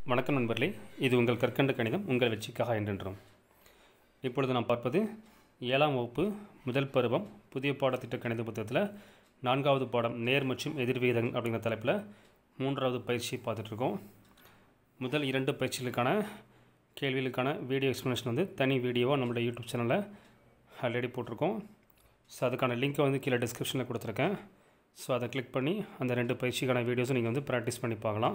வணக்கம் நண்பர்களே இது உங்கள் கற்கண்டு கணிதம் உங்கள் வெற்றிக்காக என்றென்றும் இப்பொழுது நாம் பார்ப்பது ஏழாம் வகுப்பு முதல் பருவம் புதிய பாடத்திட்ட கணித புத்தகத்தில் நான்காவது பாடம் நேர் மற்றும் எதிர்விகிதம் அப்படிங்கிற தலைப்பில் மூன்றாவது பயிற்சி பார்த்துட்ருக்கோம் முதல் இரண்டு பயிற்சிகளுக்கான கேள்விகளுக்கான வீடியோ எக்ஸ்ப்ளனேஷன் வந்து தனி வீடியோவாக நம்மளுடைய யூடியூப் சேனலில் ஆல்ரெடி போட்டிருக்கோம் ஸோ அதுக்கான லிங்க்கை வந்து கீழே டிஸ்கிரிப்ஷனில் கொடுத்துருக்கேன் ஸோ அதை கிளிக் பண்ணி அந்த ரெண்டு பயிற்சிக்கான வீடியோஸும் நீங்கள் வந்து ப்ராக்டிஸ் பண்ணி பார்க்கலாம்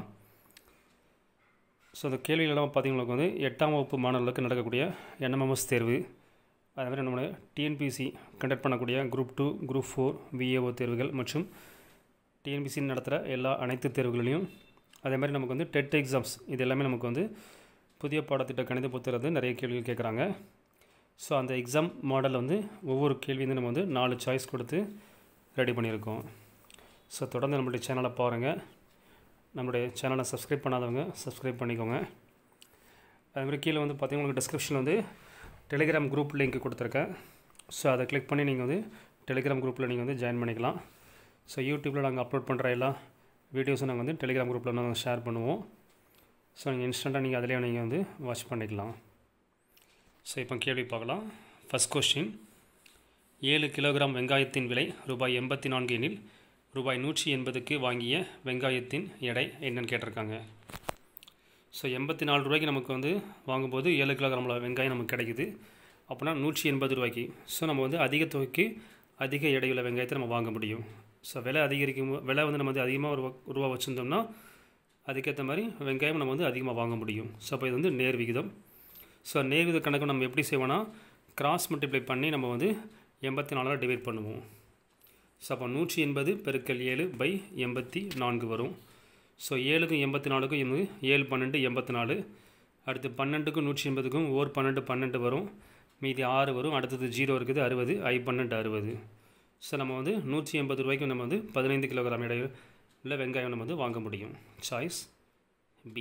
ஸோ அந்த கேள்விகளெல்லாம் பார்த்தீங்களுக்கு வந்து எட்டாம் வகுப்பு மாணவர்களுக்கு நடக்கக்கூடிய என்எம்எஸ் தேர்வு அதே மாதிரி நம்மளுடைய டிஎன்பிசி கண்டக்ட் பண்ணக்கூடிய group two group four VAO தேர்வுகள் மற்றும் டிஎன்பிசி நடத்துகிற எல்லா அனைத்து தேர்வுகளையும் அதே மாதிரி நமக்கு வந்து டெட் எக்ஸாம்ஸ் இது எல்லாமே நமக்கு வந்து புதிய பாடத்திட்ட கணித புத்தகத்தில் நிறைய கேள்விகள் கேட்குறாங்க ஸோ அந்த எக்ஸாம் மாடலில் வந்து ஒவ்வொரு கேள்வி வந்து நம்ம வந்து நாலு சாய்ஸ் கொடுத்து ரெடி பண்ணியிருக்கோம் ஸோ தொடர்ந்து நம்மளுடைய சேனலை பாருங்கள் நம்மளுடைய சேனலை சப்ஸ்கிரைப் பண்ணாதவங்க சப்ஸ்கிரைப் பண்ணிக்கோங்க அதுமாதிரி கீழே வந்து பார்த்தீங்கன்னா உங்களுக்கு டிஸ்கிரிப்ஷனில் வந்து டெலிகிராம் குரூப் லிங்க் கொடுத்துருக்கேன் ஸோ அதை கிளிக் பண்ணி நீங்கள் வந்து டெலிகிராம் குரூப்பில் நீங்கள் வந்து ஜாயின் பண்ணிக்கலாம் ஸோ யூடியூப்பில் நாங்கள் அப்லோட் பண்ணுற எல்லா வீடியோஸும் நாங்கள் வந்து டெலிகிராம் குரூப்பில் நாங்கள் ஷேர் பண்ணுவோம் ஸோ நீங்கள் இன்ஸ்டண்ட்டாக நீங்கள் அதிலே நீங்கள் வந்து வாட்ச் பண்ணிக்கலாம் ஸோ இப்போ கேள்வி பார்க்கலாம் ஃபஸ்ட் கொஸ்டின் ஏழு கிலோகிராம் வெங்காயத்தின் விலை ரூபாய் எண்பத்தி நான்கு எனில் ரூபாய் நூற்றி எண்பதுக்கு வாங்கிய வெங்காயத்தின் எடை என்னன்னு கேட்டிருக்காங்க ஸோ எண்பத்தி நாலு ரூபாய்க்கு நமக்கு வந்து வாங்கும்போது ஏழு கிலோகிராமில் வெங்காயம் நமக்கு கிடைக்குது அப்படின்னா நூற்றி எண்பது ரூபாய்க்கு ஸோ நம்ம வந்து அதிக தொகைக்கு அதிக எடையுள்ள வெங்காயத்தை நம்ம வாங்க முடியும் ஸோ விலை அதிகரிக்கும் போ- விலை வந்து நம்ம வந்து அதிகமாக ஒரு ரூபா வச்சுருந்தோம்னா அதுக்கேற்ற மாதிரி வெங்காயம் நம்ம வந்து அதிகமாக வாங்க முடியும் ஸோ அப்போ இது வந்து நேர் விகிதம் ஸோ நேர் விகித கணக்கு நம்ம எப்படி செய்வோம்னா கிராஸ் மல்டிப்ளை பண்ணி நம்ம வந்து எண்பத்தி நாலால் டிவைட் பண்ணுவோம் ஸோ அப்போ நூற்றி எண்பது பெருக்கல் ஏழு பை எண்பத்தி நான்கு வரும் ஸோ ஏழுக்கும் எண்பத்தி நாலுக்கும் இது ஏழு பன்னெண்டு எண்பத்தி நாலு அடுத்து பன்னெண்டுக்கும் நூற்றி எண்பதுக்கும் ஓர் பன்னெண்டு பன்னெண்டு வரும் மீதி ஆறு வரும் அடுத்தது ஜீரோ இருக்குது அறுபது ஐ பன்னெண்டு அறுபது ஸோ நம்ம வந்து நூற்றி எண்பது ரூபாய்க்கு நம்ம வந்து பதினைந்து கிலோகிராம் இடையில் உள்ள வெங்காயம் நம்ம வந்து வாங்க முடியும் சாய்ஸ் பி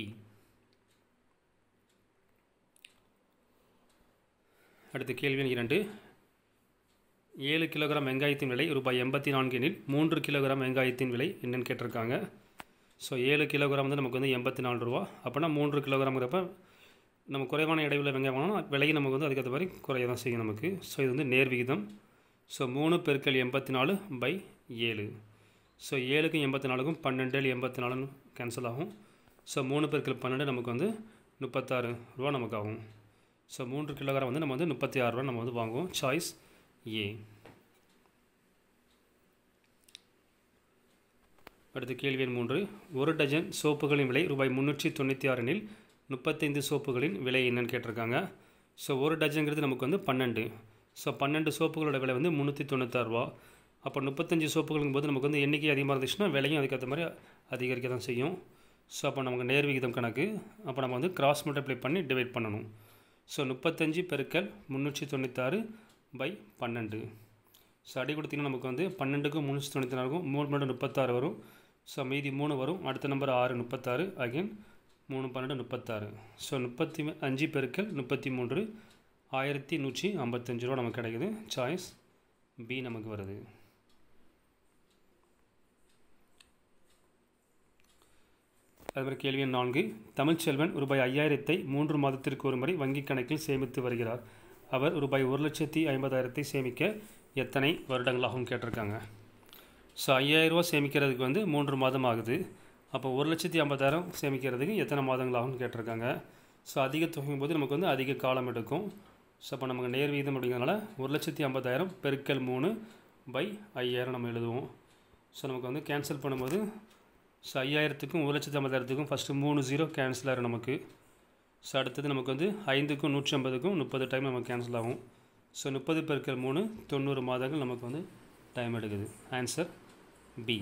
அடுத்து கேள்வி எண் இரண்டு ஏழு கிலோகிராம் வெங்காயத்தின் விலை ரூபாய் எண்பத்தி நான்கு எனில் மூன்று கிலோகிராம் வெங்காயத்தின் விலை என்னன்னு கேட்டிருக்காங்க ஸோ ஏழு கிலோகிராம் வந்து நமக்கு வந்து எண்பத்தி நாலு ரூபா அப்படின்னா மூன்று கிலோகிராம்ங்கிறப்ப நம்ம குறைவான இடையுள்ள வெங்காயம் வாங்கினா விலையும் நமக்கு வந்து அதுக்கேற்ற மாதிரி குறைய தான் செய்யும் நமக்கு ஸோ இது வந்து நேர் விகிதம் ஸோ மூணு பெருக்கல் எண்பத்தி நாலு பை ஏழு ஸோ ஏழுக்கும் எண்பத்தி நாலுக்கும் பன்னெண்டு எண்பத்தி நாலுன்னு கேன்சல் ஆகும் ஸோ மூணு பெருக்கல் பன்னெண்டு நமக்கு வந்து முப்பத்தாறு ரூபா நமக்கு ஆகும் ஸோ மூன்று கிலோகிராம் வந்து நம்ம வந்து முப்பத்தி ஆறு ரூபா நம்ம வந்து வாங்குவோம் சாய்ஸ் ஏ அடுத்து கேள்வி எண் மூன்று ஒரு டஜன் சோப்புகளின் விலை ரூபாய் முந்நூற்றி தொண்ணூற்றி ஆறினில் முப்பத்தைந்து சோப்புகளின் விலை என்னன்னு கேட்டிருக்காங்க ஸோ ஒரு டஜன்கிறது நமக்கு வந்து பன்னெண்டு ஸோ பன்னெண்டு சோப்புகளோட விலை வந்து முந்நூற்றி தொண்ணூத்தாறு ரூபா அப்போ முப்பத்தஞ்சு சோப்புகளுங்கும் போது நமக்கு வந்து எண்ணிக்கை அதிகமாக இருந்துச்சுன்னா விலையும் அதுக்கேற்ற மாதிரி அதிகரிக்க தான் செய்யும் ஸோ அப்போ நமக்கு நேர் விகிதம் கணக்கு அப்போ நம்ம வந்து கிராஸ் மல்டிப்ளை பண்ணி டிவைட் பண்ணணும் ஸோ முப்பத்தஞ்சு பெருக்கல் முந்நூற்றி தொண்ணூத்தாறு பை பன்னெண்டு ஸோ அடி கொடுத்தீங்கன்னா நமக்கு வந்து பன்னெண்டுக்கும் முந்நூற்றி தொண்ணூற்றி நாலுக்கும் மூணு பன்னெண்டு முப்பத்தாறு வரும் ஸோ மீதி மூணு வரும் அடுத்த நம்பர் ஆறு முப்பத்தாறு அகைன் மூணு பன்னெண்டு முப்பத்தாறு ஸோ முப்பத்தி அஞ்சு பெருக்கல் முப்பத்தி மூன்று ஆயிரத்தி நூற்றி ஐம்பத்தஞ்சு ரூபா நமக்கு கிடைக்குது சாய்ஸ் பி நமக்கு வருது அதுமாதிரி கேள்வி எண் நான்கு தமிழ்ச்செல்வன் ரூபாய் ஐயாயிரத்தை மூன்று மாதத்திற்கு ஒரு முறை வங்கிக் கணக்கில் சேமித்து வருகிறார் அவர் ரூபாய் ஒரு லட்சத்தி ஐம்பதாயிரத்தை சேமிக்க எத்தனை வருடங்களாகும் கேட்டிருக்காங்க ஸோ ஐயாயிரரூவா சேமிக்கிறதுக்கு வந்து மூன்று மாதம் ஆகுது அப்போ ஒரு லட்சத்தி ஐம்பதாயிரம் சேமிக்கிறதுக்கு எத்தனை மாதங்கள் ஆகும்னு கேட்டிருக்காங்க ஸோ அதிக தொகையும் போது நமக்கு வந்து அதிக காலம் எடுக்கும் ஸோ அப்போ நமக்கு நேர் வீதம் அப்படிங்கிறதுனால ஒரு லட்சத்தி ஐம்பதாயிரம் பெருக்கல் மூணு பை ஐயாயிரம் நம்ம எழுதுவோம் ஸோ நமக்கு வந்து கேன்சல் பண்ணும்போது ஸோ ஐயாயிரத்துக்கும் ஒரு லட்சத்தி ஐம்பதாயிரத்துக்கும் ஃபஸ்ட்டு மூணு ஜீரோ கேன்சல் ஆகிரும் நமக்கு ஸோ அடுத்தது நமக்கு வந்து ஐந்துக்கும் நூற்றி ஐம்பதுக்கும் முப்பது டைம் நமக்கு கேன்சல் ஆகும் ஸோ முப்பது பெருக்கல் மூணு தொண்ணூறு மாதங்கள் நமக்கு வந்து டைம் எடுக்குது ஆன்சர் பி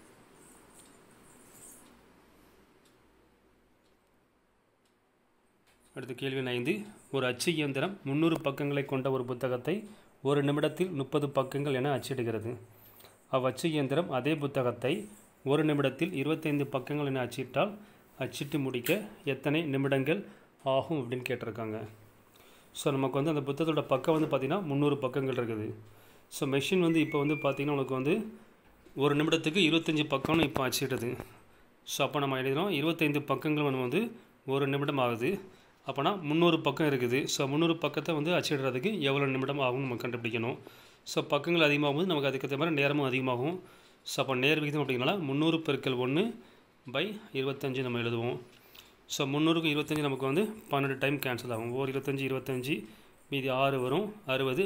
அடுத்த கேள்வி எண் ஐந்து ஒரு அச்சு இயந்திரம் முந்நூறு பக்கங்களை கொண்ட ஒரு புத்தகத்தை ஒரு நிமிடத்தில் முப்பது பக்கங்கள் என அச்சிடுகிறது அவ்வச்சு இயந்திரம் அதே புத்தகத்தை ஒரு நிமிடத்தில் இருபத்தைந்து பக்கங்கள் என அச்சிட்டால் அச்சிட்டு முடிக்க எத்தனை நிமிடங்கள் ஆகும் அப்படின்னு கேட்டிருக்காங்க ஸோ நமக்கு வந்து அந்த புத்தகத்தோட பக்கம் வந்து பார்த்திங்கன்னா முந்நூறு பக்கங்கள் இருக்குது ஸோ மெஷின் வந்து இப்போ வந்து பார்த்திங்கன்னா உனக்கு வந்து ஒரு நிமிடத்துக்கு இருபத்தஞ்சி பக்கம்னு இப்போ அச்சிடுது ஸோ அப்போ நம்ம எழுதுகிறோம் இருபத்தைந்து பக்கங்கள் நம்ம வந்து ஒரு நிமிடம் ஆகுது அப்போனா முந்நூறு பக்கம் இருக்குது ஸோ முந்நூறு பக்கத்தை வந்து அச்சிடுறதுக்கு எவ்வளோ நிமிடம் ஆகும் நம்ம கண்டுபிடிக்கணும் ஸோ பக்கங்கள் அதிகமாகும் போது நமக்கு அதுக்கேற்ற மாதிரி நேரமும் அதிகமாகும் ஸோ அப்போ நேர் விகிதம் அப்படிங்கனால முந்நூறு பெருக்கல் ஒன்று பை இருபத்தஞ்சு நம்ம எழுதுவோம் ஸோ முந்நூறுக்கு இருபத்தஞ்சி நமக்கு வந்து பன்னெண்டு டைம் கேன்சல் ஆகும் ஒரு இருபத்தஞ்சி இருபத்தஞ்சி மீதி ஆறு வரும் அறுபது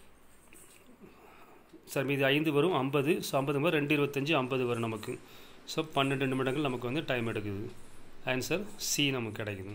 சார் மீதி ஐந்து வரும் ஐம்பது ஸோ ஐம்பது மாதிரி ரெண்டு இருபத்தஞ்சி ஐம்பது வரும் நமக்கு ஸோ பன்னெண்டு நிமிடங்கள் நமக்கு வந்து டைம் எடுக்குது ஆன்சர் சி நமக்கு கிடைக்குது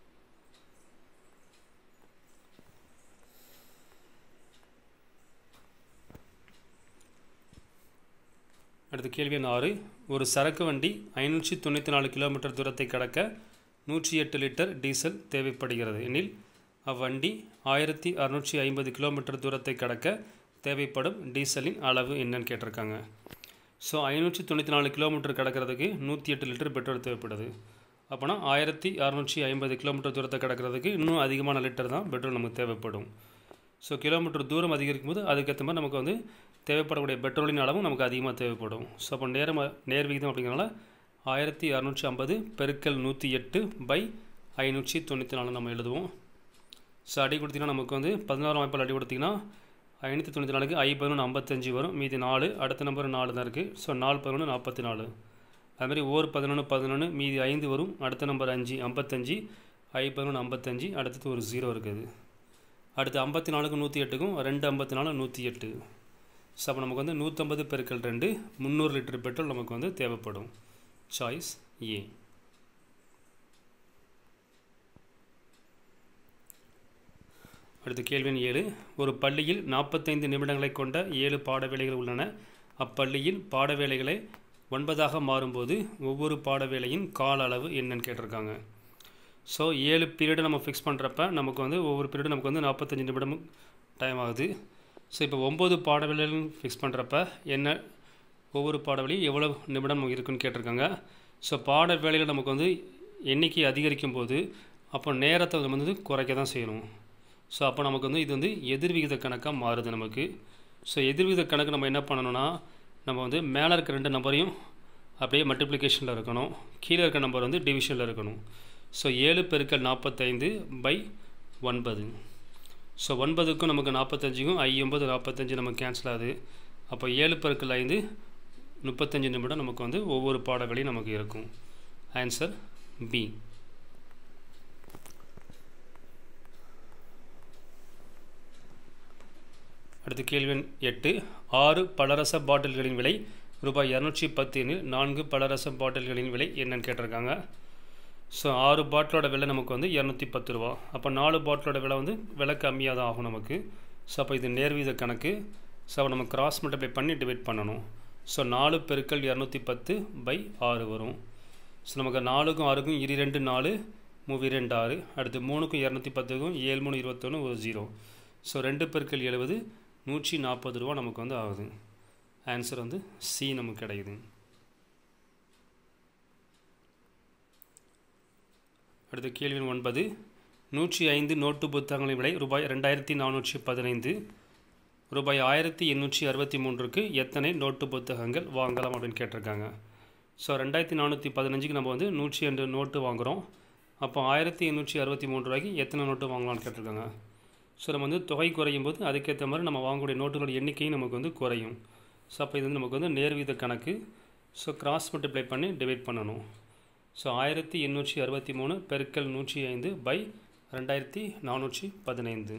அடுத்த கேள்வி எண் ஆறு ஒரு சரக்கு வண்டி ஐநூற்றி தொண்ணூற்றி நாலு கிலோமீட்டர் தூரத்தை கடக்க நூற்றி எட்டு லிட்டர் டீசல் தேவைப்படுகிறது எனில் அவ்வண்டி ஆயிரத்தி அறுநூற்றி ஐம்பது கிலோமீட்டர் தூரத்தை கடக்க தேவைப்படும் டீசலின் அளவு என்னன்னு கேட்டிருக்காங்க ஸோ ஐநூற்றி தொண்ணூற்றி நாலு கிலோமீட்டர் கடக்கிறதுக்கு நூற்றி எட்டு லிட்டர் பெட்ரோல் தேவைப்படுது அப்போனா ஆயிரத்தி அறநூற்றி ஐம்பது கிலோமீட்டர் தூரத்தை கடக்கிறதுக்கு இன்னும் அதிகமான லிட்டர் தான் பெட்ரோல் நமக்கு தேவைப்படும் ஸோ கிலோமீட்டர் தூரம் அதிகரிக்கும் போது அதுக்கேற்ற மாதிரி நமக்கு வந்து தேவைப்படக்கூடிய பெட்ரோலின் அளவும் நமக்கு அதிகமாக தேவைப்படும் ஸோ அப்போ நேரம் நேர் விகிதம் அப்படிங்கிறனால ஆயிரத்தி அறநூற்றி ஐம்பது பெருக்கல் நூற்றி எட்டு பை ஐநூற்றி தொண்ணூற்றி நாலு நம்ம எழுதுவோம் ஸோ அடி கொடுத்தீங்கன்னா நமக்கு வந்து பதினாறாம் வாய்ப்பால் அடி கொடுத்தீங்கன்னா ஐநூற்றி தொண்ணூற்றி நாலுக்கு ஐ பதினொன்று ஐம்பத்தஞ்சு வரும் மீதி நாலு அடுத்த நம்பர் நாலு தான் இருக்குது ஸோ நாலு பதினொன்று நாற்பத்தி நாலு அதுமாதிரி ஓர் பதினொன்று பதினொன்று மீதி ஐந்து வரும் அடுத்த நம்பர் அஞ்சு ஐம்பத்தஞ்சு ஐ பதினொன்று ஐம்பத்தஞ்சு அடுத்தது ஒரு ஜீரோ இருக்குது அடுத்து ஐம்பத்தி நாலுக்கும் நூற்றி எட்டுக்கும் ரெண்டு ஐம்பத்தி நாலு நூற்றி எட்டு ஸோ அப்போ நமக்கு வந்து நூற்றம்பது பெருக்கல் ரெண்டு முந்நூறு லிட்டர் பெட்ரோல் நமக்கு வந்து தேவைப்படும் சாய்ஸ் ஏ அடுத்து கேள்வி எண் ஏழு ஒரு பள்ளியில் நாற்பத்தைந்து நிமிடங்களை கொண்ட ஏழு பாட வேலைகள் உள்ளன அப்பள்ளியில் பாட வேலைகளை ஒன்பதாக மாறும்போது ஒவ்வொரு பாட வேலையின் கால அளவு என்னன்னு கேட்டிருக்காங்க ஸோ ஏழு பீரியடு நம்ம ஃபிக்ஸ் பண்ணுறப்ப நமக்கு வந்து ஒவ்வொரு பீரியடும் நமக்கு வந்து நாற்பத்தஞ்சு நிமிடம் டைம் ஆகுது ஸோ இப்போ ஒம்பது பாட வேலைகள் ஃபிக்ஸ் பண்ணுறப்ப என்ன ஒவ்வொரு பாட வேலையும் எவ்வளோ நிமிடம் இருக்குன்னு கேட்டிருக்காங்க ஸோ பாட வேலையில் நமக்கு வந்து எண்ணிக்கை அதிகரிக்கும் போது அப்போ நேரத்தை வந்து குறைக்க தான் செய்யணும் ஸோ அப்போ நமக்கு வந்து இது வந்து எதிர்விகித கணக்காக மாறுது நமக்கு ஸோ எதிர்விகித கணக்கு நம்ம என்ன பண்ணணும்னா நம்ம வந்து மேலே இருக்க ரெண்டு நம்பரையும் அப்படியே மல்டிப்ளிகேஷனில் இருக்கணும் கீழே இருக்க நம்பர் வந்து டிவிஷனில் இருக்கணும் ஸோ ஏழு பெருக்கல் நாற்பத்தைந்து பை ஒன்பது ஸோ ஒன்பதுக்கும் நமக்கு நாற்பத்தஞ்சுக்கும் ஐ ஒன்பது நாற்பத்தஞ்சு நமக்கு கேன்சல் ஆகுது அப்போ ஏழு பெருக்கல் ஐந்து முப்பத்தஞ்சு நிமிடம் நமக்கு வந்து ஒவ்வொரு பாடங்களையும் நமக்கு இருக்கும் ஆன்சர் பி அடுத்து கேள்வி எண் எட்டு ஆறு பலரச பாட்டில்களின் விலை ரூபாய் இரநூற்றி பத்து எனில் நான்கு பலரச பாட்டில்களின் விலை என்னன்னு கேட்டிருக்காங்க ஸோ ஆறு பாட்டிலோட விலை நமக்கு வந்து இரநூத்தி பத்து ரூபா அப்போ நாலு பாட்டிலோட விலை வந்து விலை கம்மியாக தான் ஆகும் நமக்கு ஸோ அப்போ இது நேர்வீத கணக்கு ஸோ அப்போ நம்ம கிராஸ் மல்டிப்ளை பண்ணி டிவைட் பண்ணணும் ஸோ நாலு பெருக்கல் இரநூத்தி பத்து பை ஆறு வரும் ஸோ நமக்கு நாலுக்கும் ஆறுக்கும் இரு ரெண்டு நாலு மூவி ரெண்டு ஆறு அடுத்து மூணுக்கும் இரநூத்தி பத்துக்கும் ஏழு மூணு இருபத்தொன்று ஒரு ஜீரோ ஸோ ரெண்டு பெருக்கல் எழுபது நூற்றி நாற்பது ரூபா நமக்கு வந்து ஆகுது ஆன்சர் வந்து சி நமக்கு கிடைக்குது அடுத்த கேள்வி எண் ஒன்பது நூற்றி ஐந்து நோட்டு புத்தகங்களின் விலை ரூபாய் ரெண்டாயிரத்தி நானூற்றி பதினைந்து ரூபாய் ஆயிரத்தி எண்ணூற்றி அறுபத்தி மூன்றுக்கு எத்தனை நோட்டு புத்தகங்கள் வாங்கலாம் அப்படின்னு கேட்டிருக்காங்க ஸோ ரெண்டாயிரத்தி நானூற்றி பதினஞ்சுக்கு நம்ம வந்து நூற்றி ரெண்டு நோட்டு வாங்குகிறோம் அப்போ ஆயிரத்தி எண்ணூற்றி அறுபத்தி மூணு ரூபாய்க்கு எத்தனை நோட்டு வாங்கலாம்னு கேட்டிருக்காங்க ஸோ நம்ம வந்து தொகை குறையும் போது அதுக்கேற்ற மாதிரி நம்ம வாங்கக்கூடிய நோட்டுகளோட எண்ணிக்கையும் நமக்கு வந்து குறையும் ஸோ அப்போ இது வந்து நமக்கு வந்து நேர்வீத கணக்கு ஸோ கிராஸ் மல்டிப்ளை பண்ணி டிவைட் பண்ணணும் ஸோ ஆயிரத்தி எண்ணூற்றி அறுபத்தி மூணு பெருக்கல் நூற்றி ஐந்து பை ரெண்டாயிரத்தி நானூற்றி பதினைந்து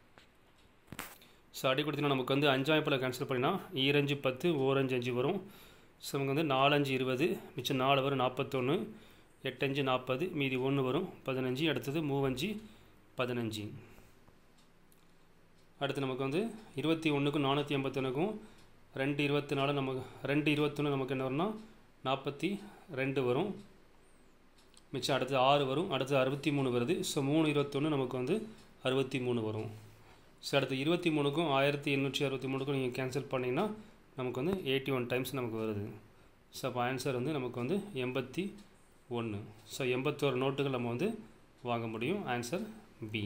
ஸோ அடி கொடுத்தீங்கன்னா நமக்கு வந்து அஞ்சாயிரப்பில் கேன்சல் பண்ணினா ஈரஞ்சு பத்து ஓரஞ்சு அஞ்சு வரும் ஸோ நமக்கு வந்து நாலஞ்சு இருபது மிச்சம் நாலு வரும் நாற்பத்தொன்று எட்டஞ்சு நாற்பது மீதி ஒன்று வரும் பதினஞ்சு அடுத்தது மூவஞ்சு பதினஞ்சு அடுத்து நமக்கு வந்து இருபத்தி ஒன்றுக்கும் நானூற்றி எண்பத்தொன்றுக்கும் ரெண்டு இருபத்தி நாலு நமக்கு ரெண்டு இருபத்தொன்று நமக்கு என்ன வரும்னா நாற்பத்தி ரெண்டு வரும் மிச்சம் அடுத்து ஆறு வரும் அடுத்து அறுபத்தி மூணு வருது ஸோ மூணு இருபத்தொன்று நமக்கு வந்து அறுபத்தி மூணு வரும் ஸோ அடுத்து இருபத்தி மூணுக்கும் ஆயிரத்தி எண்ணூற்றி அறுபத்தி மூணுக்கும் நீங்கள் கேன்சல் பண்ணிங்கன்னா நமக்கு வந்து எயிட்டி ஒன் டைம்ஸ் நமக்கு வருது ஸோ அப்போ ஆன்சர் வந்து நமக்கு வந்து எண்பத்தி ஒன்று ஸோ எண்பத்தோரு நோட்டுகள் நம்ம வந்து வாங்க முடியும் ஆன்சர் பி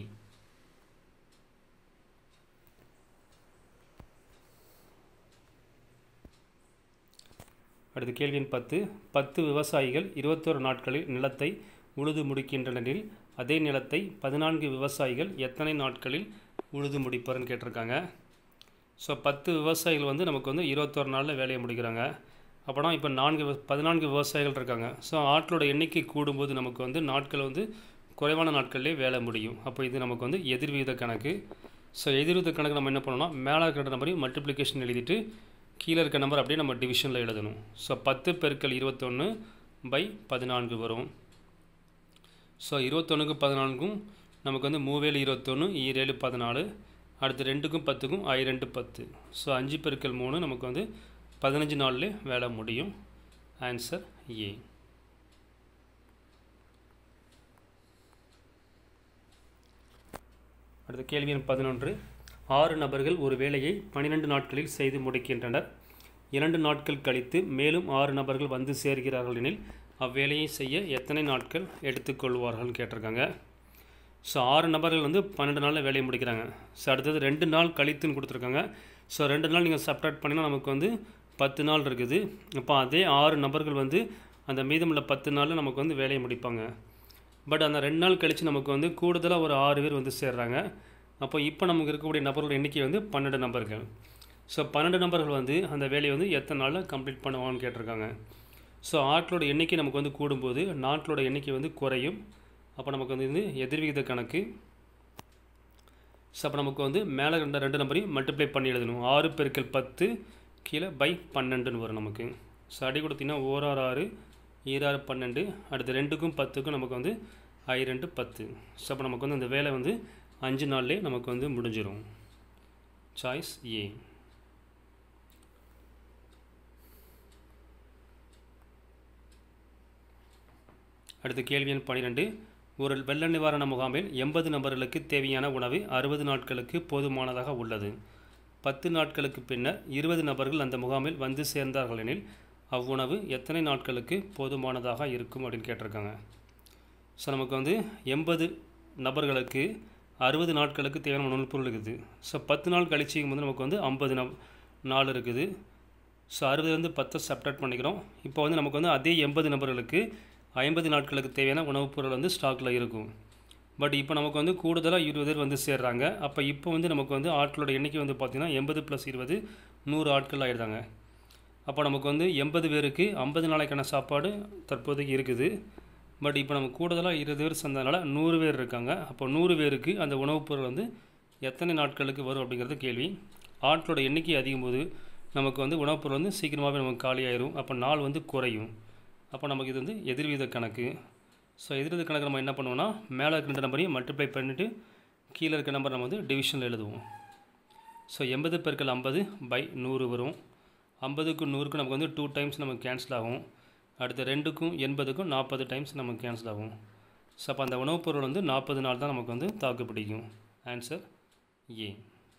அடுத்து கேள்வி எண் பத்து பத்து விவசாயிகள் இருபத்தோரு நாட்களில் நிலத்தை உழுது முடிக்கின்றனரில் அதே நிலத்தை பதினான்கு விவசாயிகள் எத்தனை நாட்களில் உழுது முடிப்பார்னு கேட்டிருக்காங்க ஸோ பத்து விவசாயிகள் வந்து நமக்கு வந்து இருபத்தொரு நாளில் வேலையை முடிக்கிறாங்க அப்போனா இப்போ நான்கு விவ- பதினான்கு விவசாயிகள் இருக்காங்க ஸோ ஆட்களோட எண்ணிக்கை கூடும்போது நமக்கு வந்து நாட்கள் வந்து குறைவான நாட்கள்லேயே வேலை முடியும் அப்போ இது நமக்கு வந்து எதிர்விகித கணக்கு ஸோ எதிர்விகித கணக்கு நம்ம என்ன பண்ணணும்னா மேலே இருக்கிற நம்பரையும் மல்டிப்ளிகேஷன் எழுதிட்டு கீழே இருக்க நம்பர் அப்படியே நம்ம டிவிஷனில் எழுதணும் ஸோ பத்து பெருக்கல் இருபத்தொன்று பை பதினான்கு வரும் ஸோ இருபத்தொன்றுக்கு பதினான்கும் நமக்கு வந்து மூவேழு இருபத்தொன்று ஈரேழு பதினாலு அடுத்து ரெண்டுக்கும் பத்துக்கும் ஐ ரெண்டு பத்து ஸோ அஞ்சு பெருக்கல் மூணு நமக்கு வந்து பதினஞ்சு நாள்லேயே வேலை முடியும் ஆன்சர் ஏ அடுத்த கேள்வி எண் பதினொன்று ஆறு நபர்கள் ஒரு வேலையை பன்னிரெண்டு நாட்களில் செய்து முடிக்கின்றனர் இரண்டு நாட்கள் கழித்து மேலும் ஆறு நபர்கள் வந்து சேர்கிறார்கள் எனில் அவ்வேலையை செய்ய எத்தனை நாட்கள் எடுத்துக்கொள்வார்கள்னு கேட்டிருக்காங்க ஸோ ஆறு நபர்கள் வந்து பன்னெண்டு நாளில் வேலையை முடிக்கிறாங்க ஸோ அடுத்தது ரெண்டு நாள் கழித்துன்னு கொடுத்துருக்காங்க ஸோ ரெண்டு நாள் நீங்கள் சப்ராக்ட் பண்ணினா நமக்கு வந்து பத்து நாள் இருக்குது அப்போ அதே ஆறு நபர்கள் வந்து அந்த மீதமுள்ள பத்து நாளில் நமக்கு வந்து வேலையை முடிப்பாங்க பட் அந்த ரெண்டு நாள் கழித்து நமக்கு வந்து கூடுதலாக ஒரு ஆறு பேர் வந்து சேர்றாங்க அப்போ இப்போ நமக்கு இருக்கக்கூடிய நபர்கள் எண்ணிக்கை வந்து பன்னெண்டு நபர்கள் ஸோ பன்னெண்டு நபர்கள் வந்து அந்த வேலையை வந்து எத்தனை நாளில் கம்ப்ளீட் பண்ணுவாங்கன்னு கேட்டிருக்காங்க ஸோ ஆட்களோட எண்ணிக்கை நமக்கு வந்து கூடும்போது நாட்களோட எண்ணிக்கை வந்து குறையும் அப்போ நமக்கு வந்து இது எதிர்விகித கணக்கு ஸோ அப்போ நமக்கு வந்து மேலே ரெண்டு ரெண்டு நம்பரையும் மல்டிப்ளை பண்ணி எழுதணும் ஆறு பெருக்கல் பத்து கீழே பை பன்னெண்டுன்னு வரும் நமக்கு ஸோ அடி கொடுத்தீங்கன்னா ஓராறு ஆறு ஈராறு பன்னெண்டு அடுத்து ரெண்டுக்கும் பத்துக்கும் நமக்கு வந்து ஐ ரெண்டு பத்து ஸோ அப்போ நமக்கு வந்து அந்த வேலை வந்து அஞ்சு நாள்லேயே நமக்கு வந்து முடிஞ்சிடும் சாய்ஸ் ஏ அடுத்த கேள்வி எண் பன்னிரெண்டு ஒரு வெள்ள நிவாரண முகாமில் எண்பது நபர்களுக்கு தேவையான உணவு அறுபது நாட்களுக்கு போதுமானதாக உள்ளது பத்து நாட்களுக்கு பின்னர் இருபது நபர்கள் அந்த முகாமில் வந்து சேர்ந்தார்கள் எனில் அவ்வுணவு எத்தனை நாட்களுக்கு போதுமானதாக இருக்கும் அப்படின்னு கேட்டிருக்காங்க ஸோ நமக்கு வந்து எண்பது நபர்களுக்கு அறுபது நாட்களுக்கு தேவையான உணவுப் பொருள் இருக்குது ஸோ பத்து நாள் கழிச்சிக்கும் போது நமக்கு வந்து ஐம்பது நம் நாள் இருக்குது ஸோ அறுபதுலேருந்து பத்தை சப்ராக்ட் பண்ணிக்கிறோம் இப்போ வந்து நமக்கு வந்து அதே எண்பது நபர்களுக்கு ஐம்பது நாட்களுக்கு தேவையான உணவுப் பொருள் வந்து ஸ்டாக்கில் இருக்கும் பட் இப்போ நமக்கு வந்து கூடுதலாக இருபது பேர் வந்து சேர்றாங்க அப்போ இப்போ வந்து நமக்கு வந்து ஆட்களோட எண்ணிக்கை வந்து பார்த்திங்கன்னா எண்பது ப்ளஸ் இருபது நூறு ஆட்கள் ஆயிடுறாங்க அப்போ நமக்கு வந்து எண்பது பேருக்கு ஐம்பது நாளைக்கான சாப்பாடு தற்போதைக்கு இருக்குது பட் இப்போ நம்ம கூடுதலாக இருபது பேர் சேர்ந்ததுனால நூறு பேர் இருக்காங்க அப்போ நூறு பேருக்கு அந்த உணவுப் பொருள் வந்து எத்தனை நாட்களுக்கு வரும் அப்படிங்கிறது கேள்வி ஆட்களோட எண்ணிக்கை அதிகம் போது நமக்கு வந்து உணவுப் பொருள் வந்து சீக்கிரமாகவே நமக்கு காலியாயிரும் அப்போ நாள் வந்து குறையும் அப்போ நமக்கு இது வந்து எதிர்வீத கணக்கு ஸோ எதிர்வித கணக்கு நம்ம என்ன பண்ணுவோம்னா மேலே இருக்க ரெண்டு நம்பரையும் மல்டிப்ளை பண்ணிவிட்டு கீழே இருக்க நம்பர் நம்ம வந்து டிவிஷனில் எழுதுவோம் ஸோ எண்பது பெருக்கல் ஐம்பது பை நூறு வரும் ஐம்பதுக்கு நூறுக்கு நமக்கு வந்து டூ டைம்ஸ் நமக்கு கேன்சல் ஆகும் அடுத்து ரெண்டுக்கும் எண்பதுக்கும் நாற்பது டைம்ஸ் நமக்கு கேன்சல் ஆகும் ஸோ அப்போ அந்த உணவுப் பொருள் வந்து நாற்பது நாள் தான் நமக்கு வந்து தாக்கு பிடிக்கும் ஆன்சர் ஏ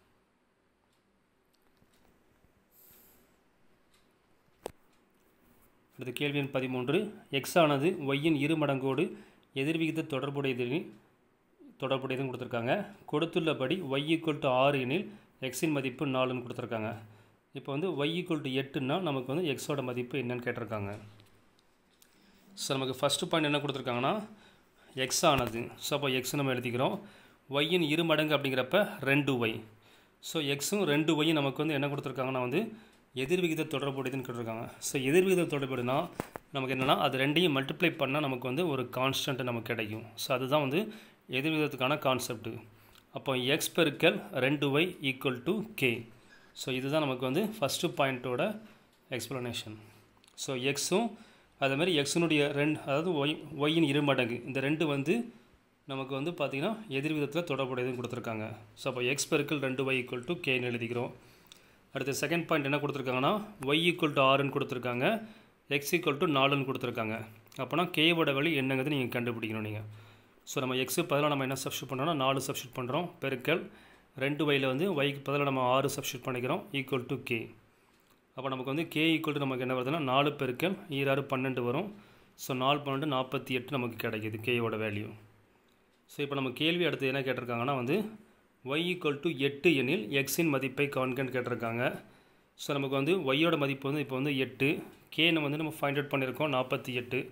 அடுத்த கேள்வி எண் பதிமூன்று எக்ஸ் ஆனது ஒய்யின் இரு மடங்கோடு எதிர்விகித தொடர்புடையது தொடர்புடையதுன்னு கொடுத்துருக்காங்க கொடுத்துள்ளபடி ஒய் ஈக்குவல் டு ஆறு எனில் எக்ஸின் மதிப்பு நாலுன்னு கொடுத்துருக்காங்க இப்போ வந்து ஒய் ஈக்குவல் டு எட்டுன்னா நமக்கு வந்து எக்ஸோட மதிப்பு என்னன்னு கேட்டிருக்காங்க ஸோ நமக்கு ஃபஸ்ட்டு பாயிண்ட் என்ன கொடுத்துருக்காங்கன்னா எக்ஸ் ஆனது ஸோ அப்போ எக்ஸ் நம்ம எழுதிக்கிறோம் ஒய்யின் இரு மடங்கு அப்படிங்கிறப்ப ரெண்டு ஒய் ஸோ எக்ஸும் ரெண்டு ஒய்யும் நமக்கு வந்து என்ன கொடுத்துருக்காங்கன்னா வந்து எதிர்விகித தொடர்புடையதுன்னு கேட்டிருக்காங்க ஸோ எதிர்விகித தொடர்புடையனா நமக்கு என்னென்னா அது ரெண்டையும் மல்டிப்ளை பண்ணால் நமக்கு வந்து ஒரு கான்ஸ்டன்ட் நமக்கு கிடைக்கும் ஸோ அதுதான் வந்து எதிர்விகிதத்துக்கான கான்செப்ட் அப்போ எக்ஸ் பெருக்கல் ரெண்டு Y equal to K so இதுதான் நமக்கு வந்து ஃபஸ்ட்டு பாயிண்ட்டோட எக்ஸ்ப்ளனேஷன் ஸோ எக்ஸும் அதேமாதிரி எக்ஸினுடைய ரெண்டு அதாவது ஒய் ஒய்யின் இரு மடங்கு இந்த ரெண்டு வந்து நமக்கு வந்து பார்த்திங்கன்னா எதிர்விதத்தில் தொடர்புடையதுன்னு கொடுத்துருக்காங்க ஸோ அப்போ எக்ஸ் பெருக்கல் ரெண்டு ஒய் ஈக்குவல் டு கேன்னு எழுதிக்கிறோம் அடுத்து செகண்ட் பாயிண்ட் என்ன கொடுத்துருக்காங்கன்னா ஒய் ஈக்குவல் டு ஆறுன்னு கொடுத்துருக்காங்க எக்ஸ் ஈக்குவல் டு நாலுன்னு கொடுத்துருக்காங்க அப்போனா கேவோட வழி என்னங்கிறது நீங்கள் கண்டுபிடிக்கணும் நீங்கள் ஸோ நம்ம எக்ஸு பதிலாக நம்ம என்ன சப்ஸ்டியூட் பண்ணுறோம்னா நாலு சப்ஸ்டியூட் பண்ணுறோம் பெருக்கல் ரெண்டு ஒயில் வந்து ஒய்க்கு பதிலாக நம்ம ஆறு சப்ஸ்டியூட் பண்ணிக்கிறோம் ஈக்குவல் டு கே அப்போ நமக்கு வந்து கே ஈக்குவல் டு நமக்கு என்ன வருதுன்னா நாலு பெருக்கல் ஈராறு பன்னெண்டு வரும் ஸோ நாலு பன்னெண்டு நாற்பத்தி எட்டு நமக்கு கிடைக்கிது கேயோட வேல்யூ ஸோ இப்போ நம்ம கேள்வி அடுத்து என்ன கேட்டிருக்காங்கன்னா வந்து ஒய் ஈக்குவல் டு எட்டு எனில் எக்ஸின் மதிப்பை காண்கன்னு கேட்டிருக்காங்க ஸோ நமக்கு வந்து ஒய்யோட மதிப்பு வந்து இப்போ வந்து எட்டு கேன்னு வந்து நம்ம ஃபைண்ட் அவுட் பண்ணியிருக்கோம் நாற்பத்தி எட்டு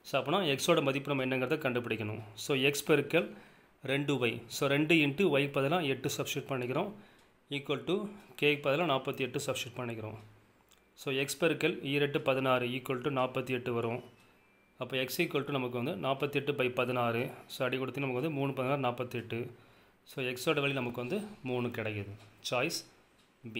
ஸோ அப்போனா எக்ஸோட மதிப்பு நம்ம என்னங்கிறத கண்டுபிடிக்கணும் ஸோ எக்ஸ் பெருக்கல் ரெண்டு ஒய் ஸோ ரெண்டு இன்ட்டு ஒய்க்கு பதிலாக எட்டு சப்ஸ்டியூட் பண்ணிக்கிறோம் ஈக்குவல் டு கேக்கு பதிலாக நாற்பத்தி எட்டு சப்ஸ்டியூட் பண்ணிக்கிறோம் ஸோ எக்ஸ் பெருக்கல் ஈரெட்டு பதினாறு ஈக்குவல் டு நாற்பத்தி எட்டு வரும் அப்போ எக்ஸ் ஈக்குவல் டு நமக்கு வந்து நாற்பத்தி எட்டு பை பதினாறு ஸோ அடி கொடுத்து நமக்கு வந்து மூணு பதினாறு நாற்பத்தி எட்டு ஸோ எக்ஸோட வழி நமக்கு வந்து மூணு கிடைக்குது சாய்ஸ் பி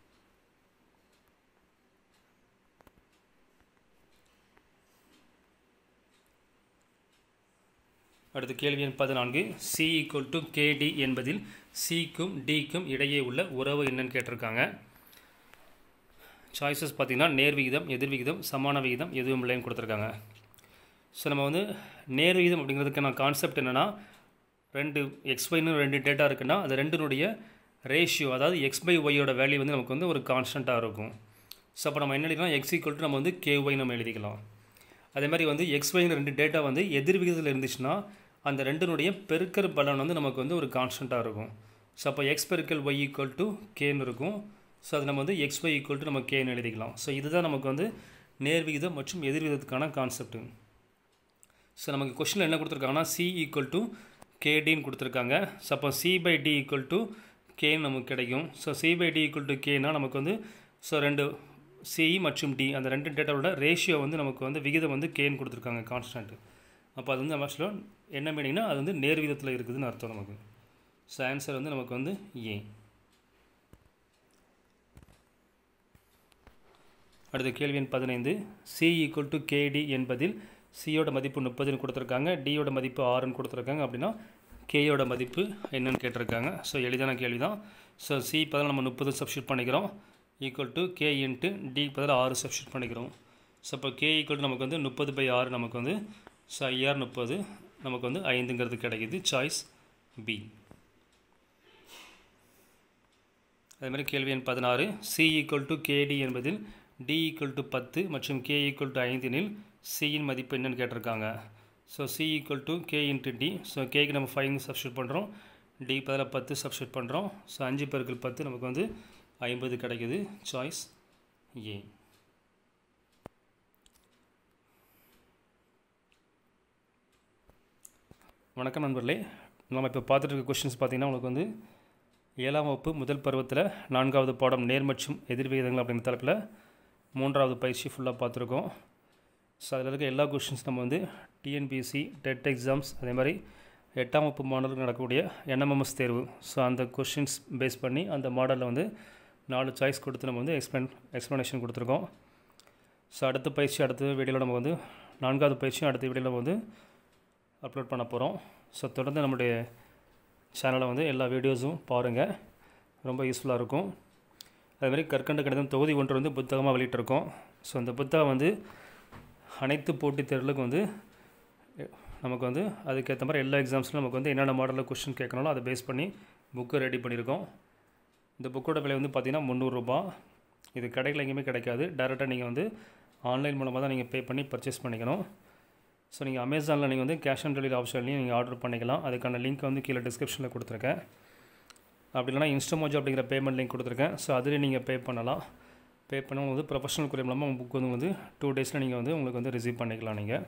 அடுத்து கேள்வி எண் பதினான்கு சி ஈக்குவல் டு கேடி என்பதில் சிக்கும் டிக்கும் இடையே உள்ள உறவு என்னன்னு கேட்டிருக்காங்க சாய்ஸஸ் பார்த்திங்கன்னா நேர் விகிதம் எதிர் விகிதம் சமான விகிதம் எதுவும் இல்லைன்னு கொடுத்துருக்காங்க ஸோ நம்ம வந்து நேர் விகிதம் அப்படிங்கிறதுக்கான கான்செப்ட் என்னென்னா ரெண்டு எக்ஸ் ஒய்னு ரெண்டு டேட்டா இருக்குன்னா அது ரெண்டுனுடைய ரேஷியோ அதாவது எக்ஸ் பை ஒய்யோட வேல்யூ வந்து நமக்கு வந்து ஒரு கான்ஸ்டண்ட்டாக இருக்கும் ஸோ அப்போ நம்ம என்ன எழுதிக்கலாம் எக்ஸ் ஈக்குவல் டு நம்ம வந்து கே ஒய் நம்ம எழுதிக்கலாம் அதே மாதிரி வந்து எக்ஸ் ஒய்னு ரெண்டு டேட்டா வந்து எதிர் விகிதத்தில் இருந்துச்சுன்னா அந்த ரெண்டுனுடைய பெருக்கர் பலன் வந்து நமக்கு வந்து ஒரு கான்ஸ்டண்ட்டாக இருக்கும் ஸோ அப்போ எக்ஸ் பெருக்கல் ஒய் ஈக்குவல் டு கேன்னு இருக்கும் ஸோ அது நம்ம வந்து எக்ஸ் ஒய் ஈக்குவல் டு நம்ம கேன்னு எழுதிக்கலாம் ஸோ இதுதான் நமக்கு வந்து நேர் விகிதம் மற்றும் எதிர் விகிதத்துக்கான கான்செப்ட்டு ஸோ நமக்கு கொஷனில் என்ன கொடுத்துருக்காங்கன்னா சி ஈக்குவல் டு கேடின்னு கொடுத்துருக்காங்க ஸோ அப்போ C by D equal to கேன்னு நமக்கு கிடைக்கும் so C by D equal to கேனா நமக்கு வந்து ஸோ ரெண்டு சி மற்றும் டி அந்த ரெண்டு டேட்டாவோட ரேஷியோ வந்து நமக்கு வந்து விகிதம் வந்து கேன்னு கொடுத்துருக்காங்க கான்ஸ்டன்ட் அப்போ அது வந்து நம்ம என்ன மீனிங்னா அது வந்து நேர் விகிதத்தில் இருக்குதுன்னு அர்த்தம் நமக்கு ஸோ ஆன்சர் வந்து நமக்கு வந்து ஏ அடுத்த கேள்வி எண் பதினைந்து சி ஈக்குவல் டு கேடி என்பதில் சியோட மதிப்பு முப்பதுன்னு கொடுத்துருக்காங்க டியோட மதிப்பு ஆறுன்னு கொடுத்துருக்காங்க அப்படின்னா கேயோட மதிப்பு என்னன்னு கேட்டிருக்காங்க ஸோ எளிதான கேள்வி தான் ஸோ சி பதில் நம்ம முப்பது சப்ஸ்டியூட் பண்ணிக்கிறோம் equal to K into D பதில் ஆறு சப்ஸ்டியூட் பண்ணிக்கிறோம் ஸோ இப்போ கே ஈக்குவல் டு நமக்கு வந்து முப்பது பை ஆறு நமக்கு வந்து ஸோ ஐஆர் முப்பது நமக்கு வந்து ஐந்துங்கிறது கிடைக்குது சாய்ஸ் பி அதேமாதிரி கேள்வி எண் பதினாறு சி ஈக்குவல் டு கேடி என்பதில் டி ஈக்குவல் டு பத்து மற்றும் கே ஈக்குவல் டு ஐந்தினில் சியின் மதிப்பு என்னன்னு கேட்டிருக்காங்க so C equal to K into D so கேக்கு நம்ம ஃபைவ் சப்ஸ்டியூட் பண்ணுறோம் டி பதில் பத்து சப்ஸ்டியூட் பண்ணுறோம் ஸோ அஞ்சு பெருக்கள் பத்து நமக்கு வந்து ஐம்பது கிடைக்குது சாய்ஸ் ஏ வணக்கம் நண்பர்களே நம்ம இப்போ பார்த்துட்டு இருக்க கொஷின்ஸ் பார்த்தீங்கன்னா உங்களுக்கு வந்து ஏழாம் வகுப்பு முதல் பருவத்தில் நான்காவது பாடம் நேர் மற்றும் எதிர் விகிதங்கள் அப்படிங்கிற தலைப்பில் மூன்றாவது பயிற்சி ஃபுல்லாக பார்த்துருக்கோம் ஸோ அதில் இருக்க எல்லா கொஷின்ஸ் நம்ம வந்து டிஎன்பிஎஸ்சி டெட் எக்ஸாம்ஸ் அதே மாதிரி எட்டாம் வகுப்பு மாடலுக்கு நடக்கக்கூடிய என்எம்எம்எஸ் தேர்வு ஸோ அந்த கொஷின்ஸ் பேஸ் பண்ணி அந்த மாடலில் வந்து நாலு சாய்ஸ் கொடுத்து நம்ம வந்து எக்ஸ்பிளைன் எக்ஸ்ப்ளனேஷன் கொடுத்துருக்கோம் ஸோ அடுத்த பயிற்சி அடுத்த வீடியோவில் நம்ம வந்து நான்காவது பயிற்சியும் அடுத்த வீடியோவில் நம்ம வந்து அப்லோட் பண்ண போகிறோம் ஸோ தொடர்ந்து நம்முடைய சேனலை வந்து எல்லா வீடியோஸும் பாருங்கள் ரொம்ப யூஸ்ஃபுல்லாக இருக்கும் அதுமாதிரி கற்கண்டு கணிதம் தொகுதி ஒன்று வந்து புத்தகமாக வெளியிட்டிருக்கோம் ஸோ அந்த புத்தகம் வந்து அனைத்து போட்டித் தேர்வுகளுக்கும் வந்து நமக்கு வந்து அதுக்கேற்ற மாதிரி எல்லா எக்ஸாம்ஸ்லையும் நமக்கு வந்து என்னென்ன மாடலில் கொஷின் கேட்கணும் அதை பேஸ் பண்ணி புக்கு ரெடி பண்ணியிருக்கோம் இந்த புக்கோட விலை வந்து பார்த்திங்கன்னா முந்நூறுரூபா இது கடையில் எங்கேயுமே கிடைக்காது டேரெக்டாக நீங்கள் வந்து ஆன்லைன் மூலமாக தான் நீங்கள் பே பண்ணி பர்ச்சேஸ் பண்ணிக்கணும் ஸோ நீங்கள் அமேசானில் நீங்கள் வந்து கேஷ் ஆன் டெலிவரி ஆப்ஷன்லையும் நீங்கள் ஆர்டர் பண்ணிக்கலாம் அதுக்கான லிங்க் வந்து கீழே டிஸ்கிரிப்ஷனில் கொடுத்துருக்கேன் அப்படி இல்லைனா இன்ஸ்டமோஜோ அப்படிங்கிற பேமெண்ட் லிங்க் கொடுத்துருக்கேன் ஸோ அதுலேயும் நீங்கள் பே பண்ணலாம் பே பண்ண வந்து ப்ரொஃபஷனல் குரியர் மூலமாக உங்கள் புக் வந்து வந்து டூ டேஸில் நீங்கள் வந்து உங்களுக்கு வந்து ரிசீவ் பண்ணிக்கலாம் நீங்கள்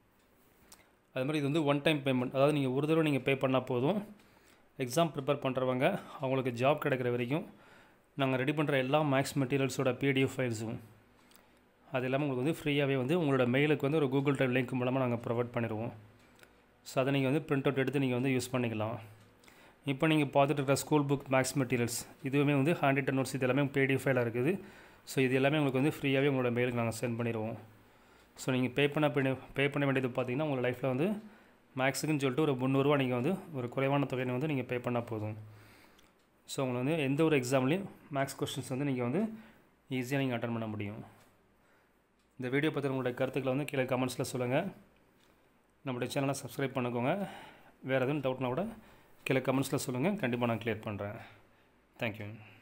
அது மாதிரி இது வந்து ஒன் டைம் பேமெண்ட் அதாவது நீங்கள் ஒரு தடவை நீங்கள் பே பண்ணால் போதும் எக்ஸாம் ப்ரிப்பேர் பண்ணுறவங்க அவங்களுக்கு ஜாப் கிடைக்கிற வரைக்கும் நாங்கள் ரெடி பண்ணுற எல்லா மேக்ஸ் மெட்டீரியல்ஸோட பிடிஎஃப் ஃபைல்ஸும் அது எல்லாமே உங்களுக்கு வந்து ஃப்ரீயாகவே வந்து உங்களோட மெயிலுக்கு வந்து ஒரு கூகுள் ட்ரைவ் லிங்க் மூலமாக நாங்கள் ப்ரொவைட் பண்ணிடுவோம் ஸோ அதை நீங்கள் வந்து பிரிண்ட் அவுட் எடுத்து நீங்கள் வந்து யூஸ் பண்ணிக்கலாம் இப்போ நீங்கள் பார்த்துட்டு இருக்கிற ஸ்கூல் புக் மேக்ஸ் மெட்டீரியல்ஸ் இதுவுமே வந்து ஹேண்ட் ரிட்டன் நோட்ஸ் இது எல்லாமே பிடிஎஃப் ஃபைலாக இருக்குது ஸோ இது எல்லாமே உங்களுக்கு வந்து ஃப்ரீயாகவே உங்களோட மெயிலுக்கு நாங்கள் சென்ட் பண்ணிடுவோம் ஸோ நீங்கள் பே பண்ண பண்ணி பே பண்ண வேண்டியது பார்த்தீங்கன்னா உங்கள் லைஃப்பில் வந்து மேக்ஸுக்குன்னு சொல்லிட்டு ஒரு முந்நூறுரூவா நீங்கள் வந்து ஒரு குறைவான தொகையை வந்து நீங்கள் பே பண்ணால் போதும் ஸோ உங்களை வந்து எந்த ஒரு எக்ஸாம்லேயும் மேக்ஸ் கொஸ்டின்ஸ் வந்து நீங்கள் வந்து ஈஸியாக நீங்கள் அட்டன் பண்ண முடியும் இந்த வீடியோ பற்றி உங்களுடைய கருத்துக்களை வந்து கீழே கமெண்ட்ஸில் சொல்லுங்கள் நம்முடைய சேனலை சப்ஸ்கிரைப் பண்ணிக்கோங்க வேறு எதுவும் டவுட்னா கூட கீழே கமெண்ட்ஸில் சொல்லுங்கள் கண்டிப்பாக நான் க்ளியர் பண்ணுறேன் தேங்க்யூ